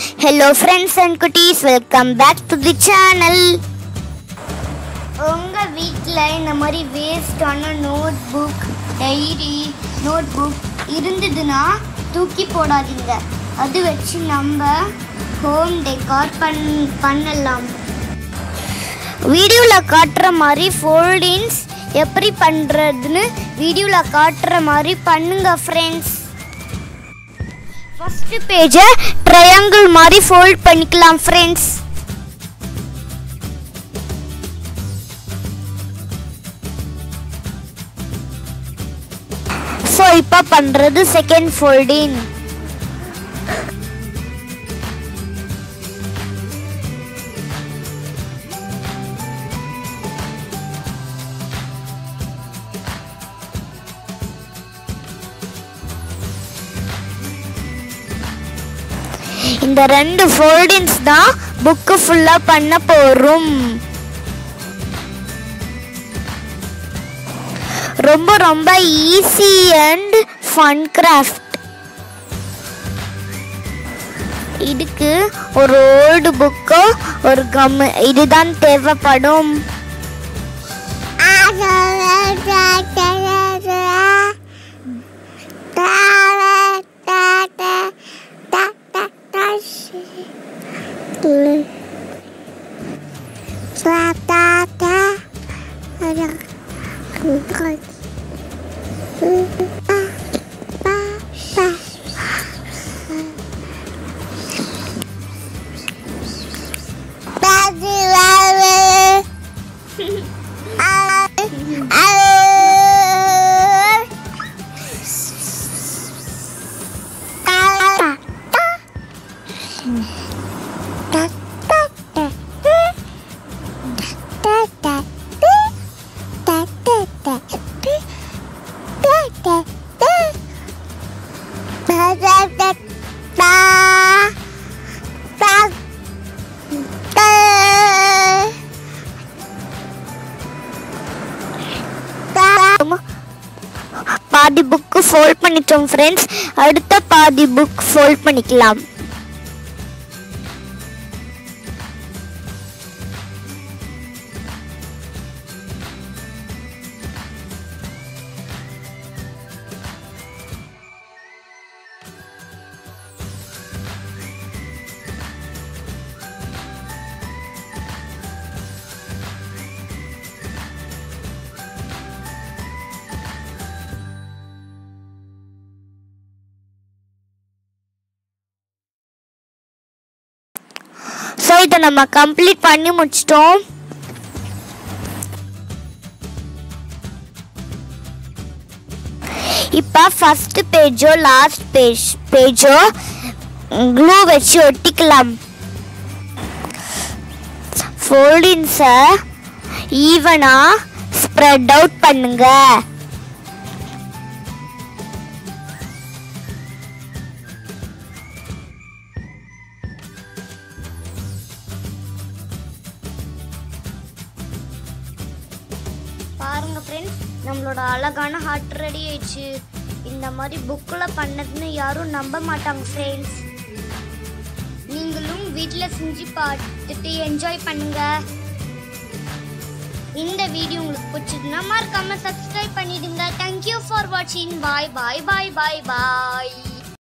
hello friends and குட்டீஸ் welcome back to the channel உங்கள் வீட்டில் இந்த மாதிரி வேஸ்டான notebook diary notebook இருந்ததுன்னா தூக்கி போடாதீங்க அது வச்சு நம்ம ஹோம் டெக்கார் பண் பண்ணலாம் வீடியோவில் காட்டுற மாதிரி ஃபோல்டிங்ஸ் எப்படி பண்ணுறதுன்னு வீடியோவில் காட்டுற மாதிரி பண்ணுங்க ஃப்ரெண்ட்ஸ் ஃபர்ஸ்ட் பேஜை ட்ரையாங்கிள் மாதிரி ஃபோல்ட் பண்ணிக்கலாம் ஃப்ரெண்ட்ஸ் ஸோ இப்போ பண்ணுறது செகண்ட் ஃபோல்டிங் இந்த ரெண்டு ஃபோல்டிங்ஸ் தான் புக்கு ஃபுல்லாக பண்ண போகிறோம் ரொம்ப ரொம்ப ஈஸி அண்ட் ஃபன் கிராஃப்ட் இதுக்கு ஒரு ஓல்டு புக்கோ ஒரு கம் இதுதான் தேவைப்படும் பாதி புக்கு ஃபோல்ட் பண்ணிட்டோம் ஃப்ரெண்ட்ஸ் அடுத்த பாதி புக் ஃபோல்ட் பண்ணிக்கலாம் ஸோ இதை நம்ம கம்ப்ளீட் பண்ணி முடிச்சிட்டோம் இப்போ ஃபர்ஸ்ட் பேஜோ லாஸ்ட் பேஜ் பேஜோ க்ளூ வச்சு ஒட்டிக்கலாம் ஃபோல்டிங்ஸை ஈவனாக ஸ்ப்ரெட் அவுட் பண்ணுங்க பாருங்க ஃப்ரெண்ட்ஸ் நம்மளோட அழகான ஹார்ட் ரெடி ஆயிடுச்சு இந்த மாதிரி புக்கில் பண்ணதுன்னு யாரும் நம்ப மாட்டாங்க ஃப்ரெண்ட்ஸ் நீங்களும் வீட்டில் செஞ்சு பார்த்துட்டு என்ஜாய் பண்ணுங்க இந்த வீடியோ உங்களுக்கு பிடிச்சதுன்னா மறக்காம சப்ஸ்கிரைப் பண்ணிடுங்க தேங்க்யூ ஃபார் வாட்சிங் பாய் பாய் பாய் பாய் பாய்